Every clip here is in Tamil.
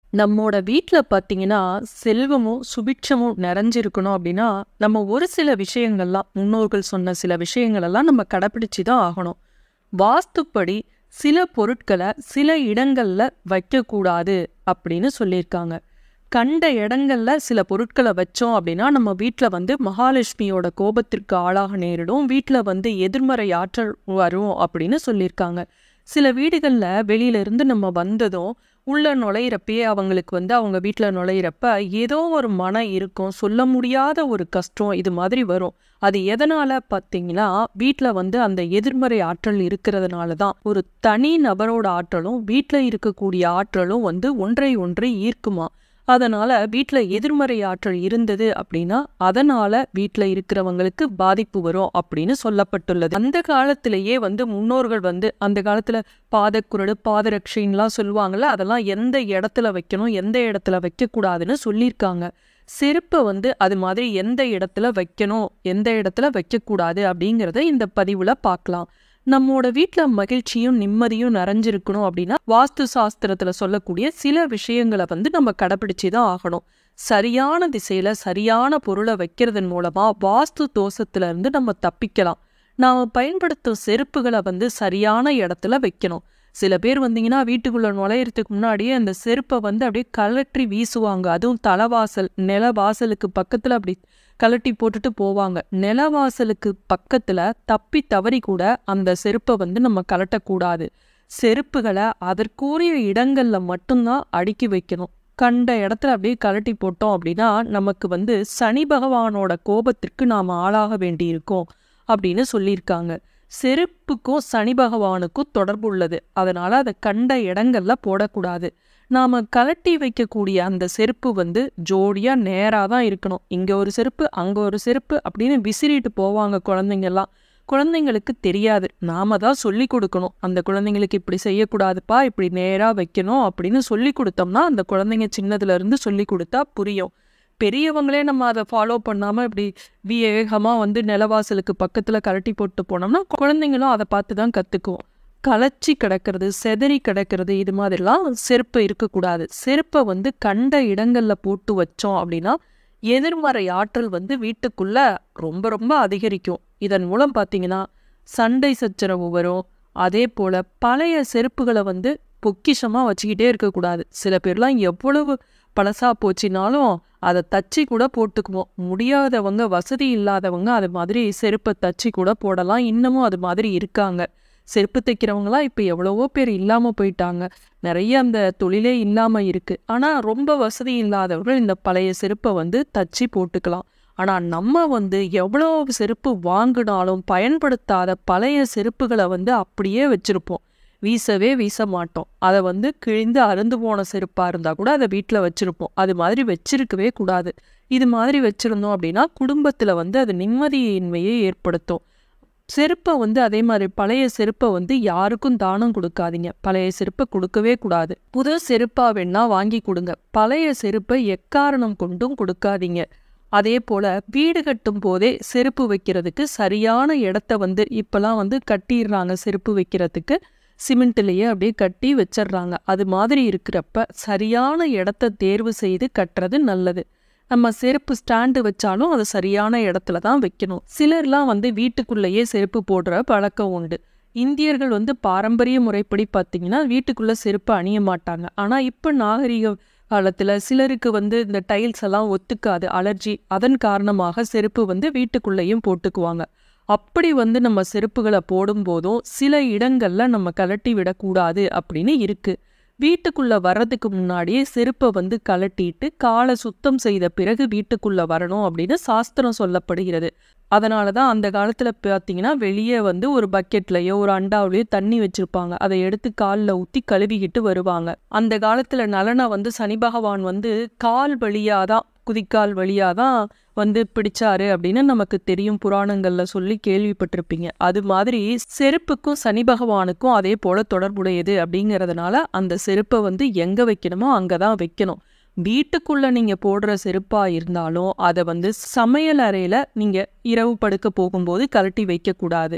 நம்மோட வீட்ல பார்த்தீங்கன்னா, செல்வமும், சுபிட்சமும் நிறைஞ்சிருக்கணும் அப்டின்னா, நம்ம ஒரு சில விஷயங்கள்லாம் முன்னோர்கள் சொன்ன சில விஷயங்களெல்லாம் நம்ம கடைப்பிடிச்சு தான் ஆகணும். வாஸ்துப்படி சில பொருட்கள சில இடங்கள்ல வைக்கக்கூடாது அப்படின்னு சொல்லியிருக்காங்க. கண்ட இடங்கள்ல சில பொருட்கள வச்சோம் அப்டின்னா, நம்ம வீட்ல வந்து மகாலட்சுமியோட கோபத்திற்கு ஆளாக நேரிடும். வீட்ல வந்து எதிர்மறை ஆற்றல் வரும் அப்படின்னு சொல்லியிருக்காங்க. சில வீடுகள்ல வெளியில இருந்து நம்ம வந்ததும், உள்ள நுழையிறப்பயே அவங்களுக்கு வந்து அவங்க வீட்ல நுழையிறப்ப ஏதோ ஒரு மன இறுக்கம், சொல்ல முடியாத ஒரு கஷ்டம் இது மாதிரி வரும். அது எதனால பார்த்தீங்கன்னா, வீட்ல வந்து அந்த எதிர்மறை ஆற்றல் இருக்கிறதுனால தான். ஒரு தனி நபரோட ஆற்றலும், வீட்ல இருக்கக்கூடிய ஆற்றலும் வந்து ஒன்றை ஒன்று ஈர்க்குமாம். அதனால வீட்ல எதிர்மறை ஆற்றல் இருந்தது அப்டின்னா, அதனால வீட்ல இருக்கிறவங்களுக்கு பாதிப்பு வரும் அப்படின்னு சொல்லப்பட்டுள்ளது. அந்த காலத்திலேயே வந்து முன்னோர்கள் வந்து அந்த காலத்துல பாதக்குரடு, பாதரட்சைன்லாம் சொல்லுவாங்கல்ல, அதெல்லாம் எந்த இடத்துல வைக்கணும், எந்த இடத்துல வைக்கக்கூடாதுன்னு சொல்லியிருக்காங்க. செருப்ப வந்து அது மாதிரி எந்த இடத்துல வைக்கணும், எந்த இடத்துல வைக்கக்கூடாது அப்படிங்கிறத இந்த பதிவுல பார்க்கலாம். நம்மோட வீட்ல மகிழ்ச்சியும், நிம்மதியும் நிறைஞ்சிருக்கணும் அப்டின்னா, வாஸ்து சாஸ்திரத்துல சொல்லக்கூடிய சில விஷயங்கள வந்து நம்ம கடைப்பிடிச்சு தான் ஆகணும். சரியான திசையில சரியான பொருள வைக்கிறதன் மூலமா வாஸ்து தோஷத்துல இருந்து நம்ம தப்பிக்கலாம். நாம பயன்படுத்தும் செருப்புகள வந்து சரியான இடத்துல வைக்கணும். சில பேர் வந்தீங்கன்னா, வீட்டுக்குள்ள நுழையறதுக்கு முன்னாடியே அந்த செருப்ப வந்து அப்படியே கழற்றி வீசுவாங்க. அதுவும் தலவாசல், நிலவாசலுக்கு பக்கத்துல அப்படி கழட்டி போட்டுட்டு போவாங்க. நிலவாசலுக்கு பக்கத்துல தப்பி தவறி கூட அந்த செருப்ப வந்து நம்ம கழட்டக்கூடாது. செருப்புகள அதற்குரிய இடங்கள்ல மட்டும் தான் அடுக்கி வைக்கணும். கண்ட இடத்துல அப்படியே கழட்டி போட்டோம் அப்டின்னா, நமக்கு வந்து சனி பகவானோட கோபத்திற்கு நாம ஆளாக வேண்டியிருக்கும் அப்படின்னு சொல்லியிருக்காங்க. செருப்புக்கும் சனி பகவானுக்கும் தொடர்பு உள்ளது. அதனால அத கண்ட இடங்கள்ல போடக்கூடாது. நாம கழட்டி வைக்கக்கூடிய அந்த செருப்பு வந்து ஜோடியா நேரா தான் இருக்கணும். இங்க ஒரு செருப்பு, அங்க ஒரு செருப்பு அப்படின்னு விசிறிட்டு போவாங்க குழந்தைங்கலாம். குழந்தைங்களுக்கு தெரியாது. நாம தான் சொல்லிக் குடுக்கணும். அந்த குழந்தைங்களுக்கு இப்படி செய்யக்கூடாதுப்பா, இப்படி நேரா வைக்கணும் அப்படின்னு சொல்லிக் குடுத்தோம்னா, அந்த குழந்தைங்க சின்னதுல இருந்து சொல்லிக் குடுத்தா புரியும். பெரியவங்களே நம்ம அத ஃபாலோ பண்ணாம இப்படி வேகமா வந்து நிலவாசலுக்கு பக்கத்துல கழட்டி போட்டு போனோம்னா, குழந்தைங்களும் அத பார்த்து தான் கத்துக்கும். கலச்சி கிடக்கிறது, சிதறி கிடக்கிறது இது மாதிரிலாம் செருப்பு இருக்கக்கூடாது. செருப்ப வந்து கண்ட இடங்கள்ல போட்டு வச்சோம் அப்டின்னா, எதிர்மறை ஆற்றல் வந்து வீட்டுக்குள்ள ரொம்ப ரொம்ப அதிகரிக்கும். இதன் மூலம் பார்த்தீங்கன்னா, சண்டை சச்சரவு வரும். அதேபோல பழைய செருப்புகள வந்து பொக்கிஷமா வச்சுக்கிட்டே இருக்கக்கூடாது. சில பேர்லாம் எவ்வளவு பழசா போச்சுனாலும், அத தச்சு கூட போட்டுக்குவோம். முடியாதவங்க, வசதி இல்லாதவங்க அது மாதிரி செருப்ப தச்சு கூட போடலாம். இன்னமும் அது மாதிரி இருக்காங்க. செருப்பு தைக்கிறவங்கலாம் இப்ப எவ்வளவோ பேர் இல்லாம போயிட்டாங்க. நெறைய அந்த தொழிலே இல்லாம இருக்கு. ஆனா ரொம்ப வசதி இல்லாதவர்கள் இந்த பழைய செருப்ப வந்து தச்சு போட்டுக்கலாம். ஆனா நம்ம வந்து எவ்வளோ செருப்பு வாங்குனாலும் பயன்படுத்தாத பழைய செருப்புகள வந்து அப்படியே வச்சிருப்போம். வீசவே வீச மாட்டோம். அத வந்து கிழிந்து அறுந்து போன செருப்பா இருந்தா கூட அத வீட்ல வச்சிருப்போம். அது மாதிரி வச்சிருக்கவே கூடாது. இது மாதிரி வச்சிருந்தோம் அப்டின்னா, குடும்பத்துல வந்து அது நிம்மதியின்மையை ஏற்படுத்தும். செருப்ப வந்து அதே மாரி பழைய செருப்ப வந்து யாருக்கும் தானம் குடுக்காதீங்க. பழைய செருப்ப குடுக்கவே கூடாது. புது செருப்பா வேணா வாங்கி குடுங்க. பழைய செருப்ப எக்காரணம் கொண்டும் குடுக்காதீங்க. அதேபோல வீடு கட்டும்போதே செருப்பு வைக்கிறதுக்கு சரியான இடத்த வந்து இப்பலாம் வந்து கட்டிர்றாங்க செருப்பு வைக்கிறதுக்கு. சிமெண்ட்லயே அப்படியே கட்டி வச்சர்றாங்க. அது மாதிரி இருக்கிறப்ப சரியான இடத்த தேர்வு செய்து கட்டுறது நல்லது. நம்ம செருப்பு ஸ்டாண்டு வச்சாலும் அத சரியான இடத்துல தான் வைக்கணும். சிலர்லாம் வந்து வீட்டுக்குள்ளேயே செருப்பு போடுற பழக்கம் உண்டு. இந்தியர்கள் வந்து பாரம்பரிய முறைப்படி பார்த்தீங்கன்னா, வீட்டுக்குள்ள செருப்பு அணிய மாட்டாங்க. ஆனா இப்ப நாகரீக காலத்துல சிலருக்கு வந்து இந்த டைல்ஸ் எல்லாம் ஒத்துக்காது. அலர்ஜி. அதன் காரணமாக செருப்பு வந்து வீட்டுக்குள்ளேயும் போட்டுக்குவாங்க. அப்படி வந்து நம்ம செருப்புகள போடும்போதும், சில இடங்கள்ல நம்ம கழட்டி விடக்கூடாது அப்படின்னு இருக்கு. வீட்டுக்குள்ள வர்றதுக்கு முன்னாடியே செருப்ப வந்து கழட்டிட்டு, கால சுத்தம் செய்த பிறகு வீட்டுக்குள்ள வரணும் அப்படின்னு சாஸ்திரம் சொல்லப்படுகிறது. அதனால தான் அந்த காலத்துல பார்த்தீங்கன்னா, வெளிய வந்து ஒரு பக்கெட்லயோ, ஒரு அண்டாவுலயோ தண்ணி வச்சிருப்பாங்க. அத எடுத்து கால்ல ஊத்தி கழுவிக்கிட்டு வருவாங்க. அந்த காலத்துல நலன வந்து சனி பகவான் வந்து கால் வழியா தான், குதிக்கால் வழியா தான் வந்து பிடிச்சாரு அப்படின்னு நமக்கு தெரியும். புராணங்கள்ல சொல்லி கேள்விப்பட்டிருப்பீங்க. அது மாதிரி செருப்புக்கும் சனி பகவானுக்கும் அதே போல தொடர்புடையது அப்படிங்கிறதுனால, அந்த செருப்ப வந்து எங்க வைக்கணுமோ அங்க தான் வைக்கணும். வீட்டுக்குள்ள நீங்க போடுற செருப்பா இருந்தாலும், அத வந்து சமையல் அறையில நீங்க இரவு படுக்க போகும்போது கழட்டி வைக்கக்கூடாது.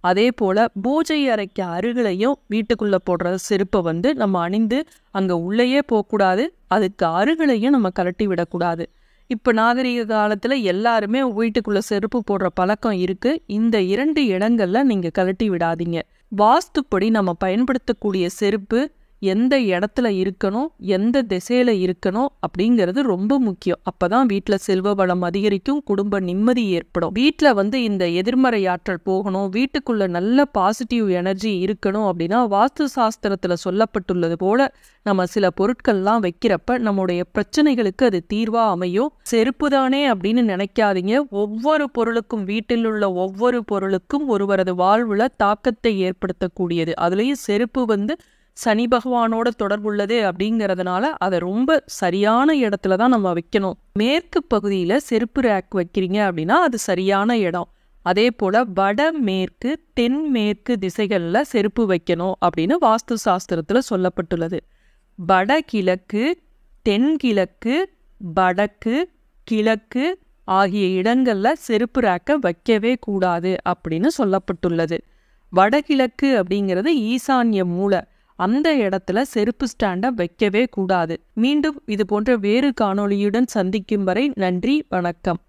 அதே போல் பூஜை அறைக்கு அருகிலையும் வீட்டுக்குள்ளே போடுற செருப்பை வந்து நம்ம அணிந்து அங்கே உள்ளேயே போகக்கூடாது அதுக்கு அருகிலையும் நம்ம கழட்டி விடக்கூடாது இப்போ நாகரிக காலத்தில் எல்லாருமே வீட்டுக்குள்ளே செருப்பு போடுற பழக்கம் இருக்குது இந்த இரண்டு இடங்களில் நீங்கள் கழட்டி விடாதீங்க வாஸ்துப்படி நம்ம பயன்படுத்தக்கூடிய செருப்பு எந்த இடத்துல இருக்கணும் எந்த திசையில் இருக்கணும் அப்படிங்கிறது ரொம்ப முக்கியம் அப்போ தான் வீட்டில் செல்வ வளம் அதிகரிக்கும் குடும்ப நிம்மதி ஏற்படும் வீட்டில் வந்து இந்த எதிர்மறை ஆற்றல் போகணும் வீட்டுக்குள்ளே நல்ல பாசிட்டிவ் எனர்ஜி இருக்கணும் அப்படின்னா வாஸ்து சாஸ்திரத்தில் சொல்லப்பட்டுள்ளது போல நம்ம சில பொருட்கள்லாம் வைக்கிறப்ப நம்முடைய பிரச்சனைகளுக்கு அது தீர்வாக அமையும் செருப்பு தானே அப்படின்னு நினைக்காதீங்க ஒவ்வொரு பொருளுக்கும் வீட்டில் உள்ள ஒவ்வொரு பொருளுக்கும் ஒருவரது வாழ்வில் தாக்கத்தை ஏற்படுத்தக்கூடியது அதுலேயும் செருப்பு வந்து சனி பகவானோட தொடர்புள்ளது அப்படிங்கிறதுனால அதை ரொம்ப சரியான இடத்துல தான் நம்ம வைக்கணும் மேற்கு பகுதியில் செருப்பு ரேக் வைக்கிறீங்க அப்படின்னா அது சரியான இடம் அதே போல் வட மேற்கு தென்மேற்கு திசைகளில் செருப்பு வைக்கணும் அப்படின்னு வாஸ்து சாஸ்திரத்தில் சொல்லப்பட்டுள்ளது வடகிழக்கு தென்கிழக்கு வடக்கு கிழக்கு ஆகிய இடங்களில் செருப்பு ரேக்கை வைக்கவே கூடாது அப்படின்னு சொல்லப்பட்டுள்ளது வடகிழக்கு அப்படிங்கிறது ஈசான்ய மூலை அந்த இடத்துல செருப்பு ஸ்டாண்டை வைக்கவே கூடாது மீண்டும் இது போன்ற வேறு காணொளியுடன் சந்திக்கும் வரை நன்றி வணக்கம்